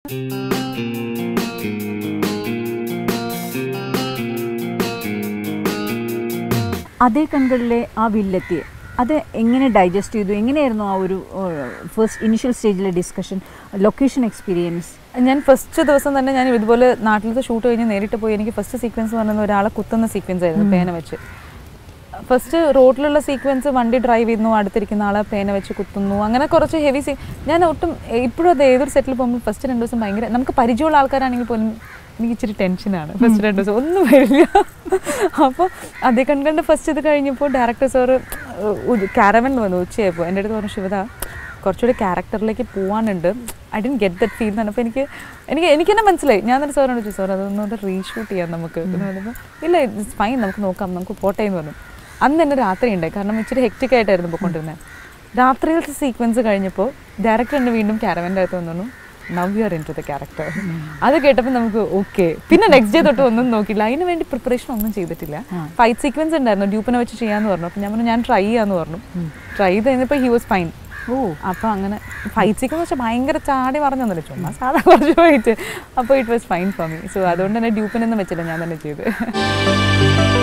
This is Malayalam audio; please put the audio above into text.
അതേ കൺകളിലെ ആ വില്ലെത്തി അത് എങ്ങനെ ഡൈജസ്റ്റ് ചെയ്തു എങ്ങനെയായിരുന്നു ആ ഒരു ഫസ്റ്റ് ഇനിഷ്യൽ സ്റ്റേജിലെ ഡിസ്കഷൻ ലൊക്കേഷൻ എക്സ്പീരിയൻസ് ഞാൻ ഫസ്റ്റ് ദിവസം തന്നെ ഞാൻ ഇതുപോലെ നാട്ടിലത്തെ ഷൂട്ട് കഴിഞ്ഞ് നേരിട്ട് പോയി എനിക്ക് ഫസ്റ്റ് സീക്വൻസ് പറഞ്ഞത് ഒരാളെ കുത്തുന്ന സീക്വൻസ് ആയിരുന്നു പേന വെച്ച് ഫസ്റ്റ് റോഡിലുള്ള സീക്വൻസ് വണ്ടി ഡ്രൈവ് ചെയ്യുന്നു അടുത്തിരിക്കുന്ന ആളെ പേന വെച്ച് കുത്തുന്നു അങ്ങനെ കുറച്ച് ഹെവി സീ ഞാൻ ഒട്ടും ഇപ്പോഴും അത് ഏതൊരു സെറ്റിൽ പോകുമ്പോൾ ഫസ്റ്റ് രണ്ട് ദിവസം ഭയങ്കര നമുക്ക് പരിചയമുള്ള ആൾക്കാരാണെങ്കിൽ പോലും എനിക്ക് ഇച്ചിരി ടെൻഷനാണ് ഫസ്റ്റ് രണ്ട് ദിവസം ഒന്നും വരില്ല അപ്പോൾ അതേ കണ്ട് ഫസ്റ്റ് ഇത് കഴിഞ്ഞപ്പോൾ ഡയറക്ടർ സാറ് ക്യാരവനിൽ വന്നു ഉച്ചയായപ്പോൾ എൻ്റെ അടുത്ത് പറഞ്ഞു ശിവത കുറച്ചുകൂടി ക്യാരക്ടറിലേക്ക് പോകാനുണ്ട് I'd get that feel എന്ന് പറഞ്ഞപ്പോൾ എനിക്ക് എനിക്ക് എനിക്ക് തന്നെ മനസ്സിലായി ഞാൻ തന്നെ സാറിനോട് ചോദിച്ചു സാർ അതൊന്നുകൂടെ റീഷൂട്ട് ചെയ്യാം നമുക്ക് എന്ന് പറഞ്ഞപ്പോൾ ഇല്ല ഇറ്റ്സ് ഫൈൻ നമുക്ക് നോക്കാം നമുക്ക് പോട്ടെ എന്ന് പറഞ്ഞു അന്ന് തന്നെ രാത്രി ഉണ്ടായി കാരണം ഇച്ചിരി ഹെക്റ്റിക് ആയിട്ടായിരുന്നു പോയിക്കൊണ്ടിരുന്നത് രാത്രിയിലത്തെ സീക്വൻസ് കഴിഞ്ഞപ്പോൾ ഡയറക്ടർ എന്നെ വീണ്ടും ക്യാരവൻ്റെ അടുത്ത് വന്നു now you are into the character അത് കേട്ടപ്പോൾ നമുക്ക് ഓക്കെ പിന്നെ നെക്സ്റ്റ് ഡേ തൊട്ട് ഒന്നും നോക്കിയില്ല അതിന് വേണ്ടി പ്രിപ്പറേഷൻ ഒന്നും ചെയ്തിട്ടില്ല ഫൈറ്റ് സീക്വൻസ് ഉണ്ടായിരുന്നു ഡ്യൂപ്പിനെ വെച്ച് ചെയ്യാന്ന് പറഞ്ഞു അപ്പോൾ ഞാൻ പറഞ്ഞു ഞാൻ ട്രൈ ചെയ്യാന്ന് പറഞ്ഞു ട്രൈ ചെയ്ത് കഴിഞ്ഞപ്പോൾ ഹി വാസ് ഫൈൻ ഓ അപ്പോൾ അങ്ങനെ ഫൈറ്റ് സീക്വൻസ് വെച്ചാൽ ഭയങ്കര ചാടി പറഞ്ഞൊന്നുമില്ല ചുമ്മാ സാധാ കുറച്ച് ഫൈറ്റ് അപ്പോൾ it was fine for me so അതുകൊണ്ട് തന്നെ ഡ്യൂപ്പിനൊന്നും വെച്ചില്ല ഞാൻ തന്നെ ചെയ്ത്